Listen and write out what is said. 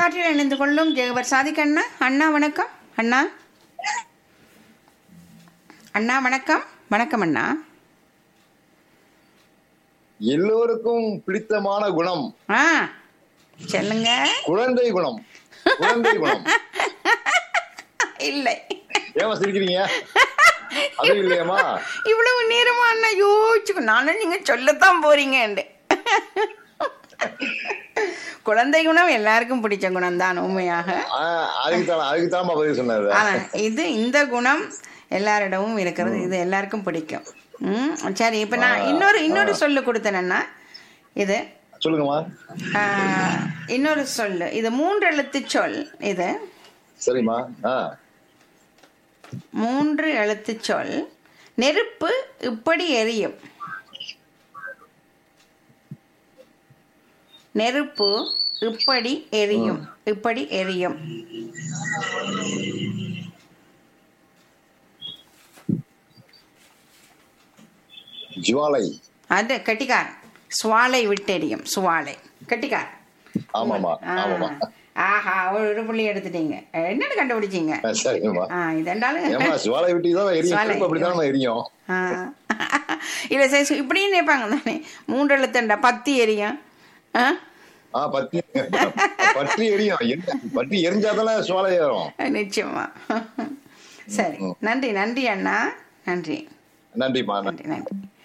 காற்றில் இணைந்து கொள்ளும் ஜெகவர் சாதிக் அண்ணா அண்ணா வணக்கம் அண்ணா அண்ணா வணக்கம் வணக்கம் அண்ணா எல்லோருக்கும் பிடித்தமான குணம் ஆ சொல்லுங்க குழந்தை குணம் குழந்தை குணம் இல்லை ஏமா சிரிக்கிறீங்க அது இல்லையாமா இவ்வளவு நேரமா அண்ணா யோசிச்சுக்கோ நானும் நீங்க சொல்லத்தான் போறீங்க குழந்தை குணம் எல்லாருக்கும் பிடிச்ச குணம் தான் உண்மையாக அதுக்கு தான் அதுக்கு தான் பதில் சொன்னாரு ஆனா இது இந்த குணம் எல்லாரிடமும் இருக்கிறது இது எல்லாருக்கும் பிடிக்கும் ம் சரி இப்ப நான் இன்னொரு இன்னொரு சொல்லு கொடுத்தேன்னா இது சொல்லுங்கம்மா ஆ, இன்னொரு சொல்லு இது மூன்று எழுத்து சொல் இது சரிம்மா ஆ மூன்று எழுத்து சொல் நெருப்பு இப்படி எரியும் நெருப்பு இப்படி எரியும் இப்படி எரியும் ஜுவாலை அது கட்டிக்கார் சுவாலை விட்டெரியும் சுவாலை கட்டிக்கார் ஆமாமா ஆ. ஆமாமா ஆஹா ஒரு புள்ளி எடுத்துட்டீங்க என்னன்னு கண்டுபிடிச்சீங்க ஆ, சரிங்கம்மா ஆ இதெண்டாலும் ஏமா ஜுவாலை விட்டு தான் எரியும் ஜுவாலை. திரும்ப அப்படித்தான் எரியும் ஆ. இல்ல சரி சரி, இப்படியும் நினைப்பாங்க தானே மூன்று எழுத்துண்டா பத்தி எரியும் ஆ? ஆ பத்தி பற்றி எரியும் எரி- பற்றி எரிஞ்சாதானே ஜுவாலை ஏறும் நிச்சயமா சரி நன்றி நன்றி அண்ணா நன்றி நன்றிம்மா நன்றி நன்றி